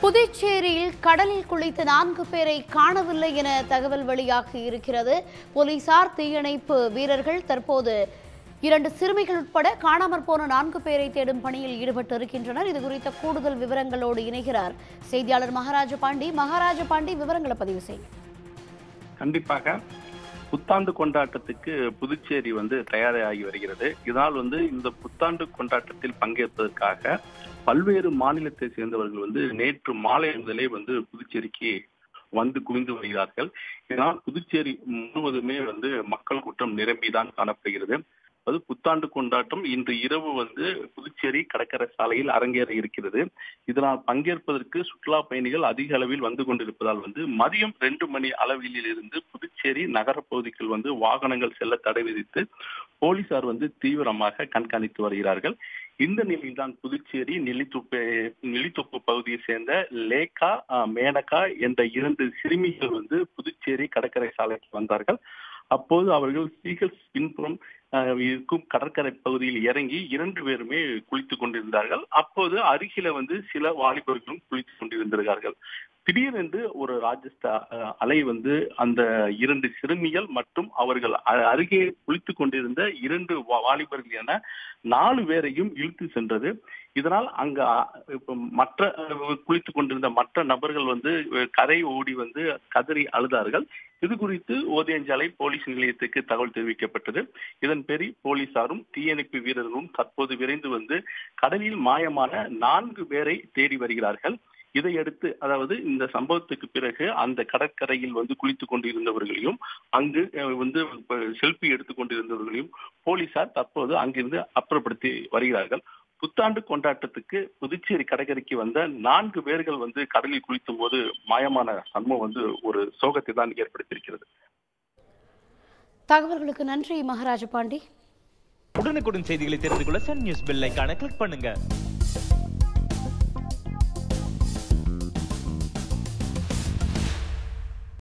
புதுச்சேரியில் கடலில் குளித்த நான்கு பேரை காணவில்லை என தகவல் வெளியாகி இருக்கிறது போலீசார் தீயணைப்பு வீரர்கள் தற்போது இரண்டு சிறுமிகள் உட்பட காணாமற் போன நான்கு பேரை தேடும் பணியில் ஈடுபட்டு இருக்கின்றனர் இது குறித்த கூடுதல் விவரங்களோடு இணைகிறார் செய்தியாளர் மகாராஜ பாண்டி மகாராஜ பாண்டி விவரங்களை பதிவு செய்யும் கண்டிப்பாக புத்தாண்டு கொண்டாட்டத்துக்கு புதுச்சேரி வந்து தயாராகி வருகிறது இதனால் வந்து இந்த புத்தாண்டு கொண்டாட்டத்தில் பங்கேற்பதற்காக பல்வேறு மாநிலத்தை சேர்ந்தவர்கள் வந்து நேற்று மாலை முதலே வந்து புதுச்சேரிக்கு வந்து குவிந்து வருகிறார்கள் இதனால் புதுச்சேரி முழுவதுமே வந்து மக்கள் கூட்டம் நிரம்பிதான் காணப்படுகிறது அது புத்தாண்டு கொண்டாட்டம் இன்று இரவு வந்து புதுச்சேரி கடற்கரை சாலையில் அரங்கேற இருக்கிறது இதனால் பங்கேற்பதற்கு சுற்றுலா பயணிகள் அதிக அளவில் வந்து கொண்டிருப்பதால் வந்து மதியம் ரெண்டு மணி அளவில் இருந்து புதுச்சேரி நகர பகுதிக்குள் வந்து வாகனங்கள் செல்ல தடை விதித்து போலீசார் வந்து தீவிரமாக கண்காணித்து வருகிறார்கள் இந்த நிலையில்தான் புதுச்சேரி நெல்லித்தொப்பு நெல்லித்தொப்பு பகுதியை சேர்ந்த லேகா அஹ், மேனகா என்ற இரண்டு சிறுமிகள் வந்து புதுச்சேரி கடற்கரை சாலைக்கு வந்தார்கள் அப்போது அவர்கள் சீகல் பின்புறம் அஹ், இருக்கும் கடற்கரை பகுதியில் இறங்கி இரண்டு பேருமே குளித்துக் கொண்டிருந்தார்கள் அப்போது அருகில வந்து சில வாலிபர்களும் குளித்துக் கொண்டிருந்தார்கள் திடீரென்று ஒரு ராஜஸ்தா அஹ், அலை வந்து அந்த இரண்டு சிறுமிகள் மற்றும் அவர்கள் அ- அருகே குளித்துக் கொண்டிருந்த இரண்டு வா- வாலிபர்கள் என நாலு பேரையும் இழுத்து சென்றது இதனால் அங்க அ, இப்ப மற்ற அஹ், குளித்துக் கொண்டிருந்த மற்ற நபர்கள் வந்து அஹ், கரை ஓடி வந்து கதறி அழுதார்கள் இது குறித்து ஓதியஞ்சாலை போலீஸ் நிலையத்துக்கு தகவல் தெரிவிக்கப்பட்டது இதன் பேரில் போலீசாரும் தீயணைப்பு வீரர்களும் தற்போது விரைந்து வந்து கடலில் மாயமான நான்கு பேரை தேடி வருகிறார்கள் இதையடுத்து அதாவது இந்த சம்பவத்துக்கு பிறகு அந்த கடற்கரையில் வந்து குளித்துக் கொண்டிருந்தவர்களையும் அங்கு அஹ், வந்து செல்ஃபி எடுத்துக் கொண்டிருந்தவர்களையும் போலீசார் தற்போது அங்கிருந்து அப்புறப்படுத்தி வருகிறார்கள் புத்தாண்டு கொண்டாட்டத்துக்கு புதுச்சேரி கடற்கரைக்கு வந்த நான்கு பேர்கள் வந்து கடலில் குளித்தும் போது மாயமான சம்பவம் வந்து ஒரு சோகத்தை தான் ஏற்படுத்தியிருக்கிறது தகவல்களுக்கு நன்றி மகாராஜ பாண்டி உடனுக்குடன் செய்திகளை தெரிந்து கொள்ள சன் நியூஸ் பெல் ஐகானை கிளிக் பண்ணுங்க